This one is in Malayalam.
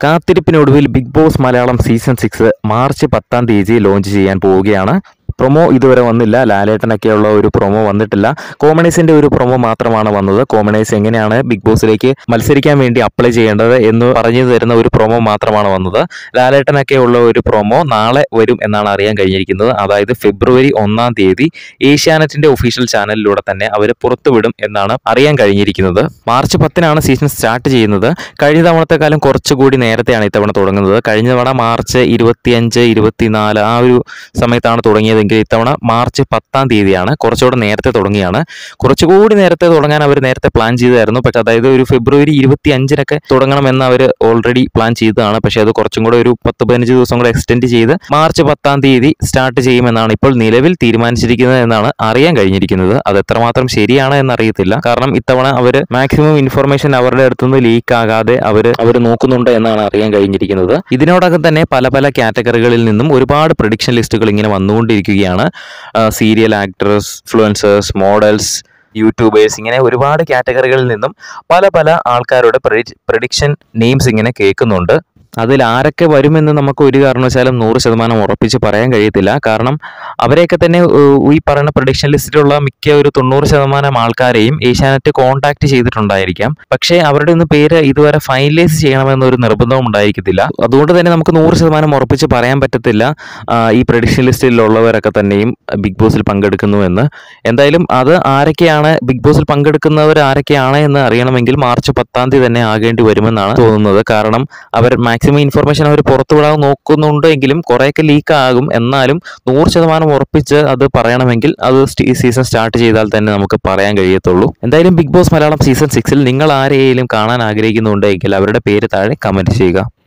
കാത്തിരിപ്പിനൊടുവിൽ Big Boss Malayalam season six March പത്താം തീയതി ലോഞ്ച് ചെയ്യാൻ പോവുകയാണ് പ്രൊമോ ഇതുവരെ വന്നില്ല ലാലേട്ടനൊക്കെയുള്ള ഒരു പ്രൊമോ വന്നിട്ടില്ല കോമണേഴ്സിന്റെ ഒരു പ്രൊമോ മാത്രമാണ് വന്നത് കോമണേഴ്സ് എങ്ങനെയാണ് ബിഗ് ബോസിലേക്ക് മത്സരിക്കാൻ വേണ്ടി അപ്ലൈ ചെയ്യേണ്ടത് എന്ന് പറഞ്ഞു തരുന്ന ഒരു പ്രൊമോ മാത്രമാണ് വന്നത് ലാലേട്ടനൊക്കെയുള്ള ഒരു പ്രൊമോ നാളെ വരും എന്നാണ് അറിയാൻ കഴിഞ്ഞിരിക്കുന്നത് അതായത് ഫെബ്രുവരി ഒന്നാം തീയതി ഏഷ്യാനെറ്റിന്റെ ഒഫീഷ്യൽ ചാനലിലൂടെ തന്നെ അവർ പുറത്തുവിടും എന്നാണ് അറിയാൻ കഴിഞ്ഞിരിക്കുന്നത് മാർച്ച് പത്തിനാണ് സീസൺ സ്റ്റാർട്ട് ചെയ്യുന്നത് കഴിഞ്ഞ തവണത്തെക്കാലം കുറച്ചുകൂടി നേരത്തെയാണ് ഇത്തവണ തുടങ്ങുന്നത് കഴിഞ്ഞ തവണ മാർച്ച് ഇരുപത്തിയഞ്ച് ഇരുപത്തിനാല് ആ ഒരു സമയത്താണ് തുടങ്ങിയതെങ്കിൽ ഇത്തവണ മാർച്ച് പത്താം തീയതിയാണ് കുറച്ചുകൂടെ നേരത്തെ തുടങ്ങിയാണ് കുറച്ചുകൂടി നേരത്തെ തുടങ്ങാൻ അവർ നേരത്തെ പ്ലാൻ ചെയ്തായിരുന്നു പക്ഷെ അതായത് ഒരു ഫെബ്രുവരി ഇരുപത്തി അഞ്ചിനൊക്കെ തുടങ്ങണമെന്ന് അവർ ഓൾറെഡി പ്ലാൻ ചെയ്തതാണ് പക്ഷെ അത് കുറച്ചും കൂടെ ഒരു പത്ത് പതിനഞ്ച് ദിവസം കൂടെ എക്സ്റ്റെൻഡ് ചെയ്ത് മാർച്ച് പത്താം തീയതി സ്റ്റാർട്ട് ചെയ്യുമെന്നാണ് ഇപ്പോൾ നിലവിൽ തീരുമാനിച്ചിരിക്കുന്നത് എന്നാണ് അറിയാൻ കഴിഞ്ഞിരിക്കുന്നത് അത് എത്രമാത്രം ശരിയാണ് എന്നറിയത്തില്ല കാരണം ഇത്തവണ അവർ മാക്സിമം ഇൻഫർമേഷൻ അവരുടെ അടുത്തുനിന്ന് ലീക്ക് ആകാതെ അവർ അവർ നോക്കുന്നുണ്ട് എന്നാണ് അറിയാൻ കഴിഞ്ഞിരിക്കുന്നത് ഇതിനോടകം തന്നെ പല പല കാറ്റഗറികളിൽ നിന്നും ഒരുപാട് പ്രഡിക്ഷൻ ലിസ്റ്റുകൾ ഇങ്ങനെ വന്നുകൊണ്ടിരിക്കുകയാണ് serial actors influencers models YouTubers ഇങ്ങനെ ഒരുപാട് കാറ്റഗറികളിൽ നിന്നും പല പല ആൾക്കാരുടെ പ്രഡിക്ഷൻ നെയിംസ് ഇങ്ങനെ കേൾക്കുന്നുണ്ട് അതിൽ ആരൊക്കെ വരുമെന്ന് നമുക്ക് ഒരു കാരണവശാലും നൂറ് ശതമാനം ഉറപ്പിച്ച് പറയാൻ കഴിയത്തില്ല കാരണം അവരെയൊക്കെ തന്നെ ഏഹ്, ഈ പറയുന്ന പ്രഡിക്ഷൻ ലിസ്റ്റിലുള്ള മിക്ക ഒരു തൊണ്ണൂറ് ശതമാനം ആൾക്കാരെയും ഏഷ്യാനെറ്റ് കോൺടാക്ട് ചെയ്തിട്ടുണ്ടായിരിക്കാം പക്ഷേ അവരുടെ ഒന്നും പേര് ഇതുവരെ ഫൈനലൈസ് ചെയ്യണമെന്നൊരു നിർബന്ധവും ഉണ്ടായിരിക്കത്തില്ല അതുകൊണ്ട് തന്നെ നമുക്ക് നൂറ് ശതമാനം ഉറപ്പിച്ച് പറയാൻ പറ്റത്തില്ല ആ, ഈ പ്രഡിക്ഷൻ ലിസ്റ്റിലുള്ളവരൊക്കെ തന്നെയും ബിഗ് ബോസിൽ പങ്കെടുക്കുന്നു എന്ന് എന്തായാലും അത് ആരൊക്കെയാണ് ബിഗ് ബോസിൽ പങ്കെടുക്കുന്നവർ ആരൊക്കെയാണ് എന്ന് അറിയണമെങ്കിൽ മാർച്ച് പത്താം തീയതി തന്നെ ആകേണ്ടി വരുമെന്നാണ് തോന്നുന്നത് കാരണം അവർ മാക്സിമം ഇൻഫർമേഷൻ അവർ പുറത്തുവിടാൻ നോക്കുന്നുണ്ട് എങ്കിലും കുറേയൊക്കെ ലീക്ക് ആകും എന്നാലും നൂറ് ശതമാനം ഉറപ്പിച്ച് അത് പറയണമെങ്കിൽ അത് സീസൺ സ്റ്റാർട്ട് ചെയ്താൽ തന്നെ നമുക്ക് പറയാൻ കഴിയത്തുള്ളൂ എന്തായാലും ബിഗ് ബോസ് മലയാളം സീസൺ സിക്സിൽ നിങ്ങൾ ആരെയും കാണാൻ ആഗ്രഹിക്കുന്നുണ്ടെങ്കിൽ അവരുടെ പേര് താഴെ കമൻറ്റ് ചെയ്യുക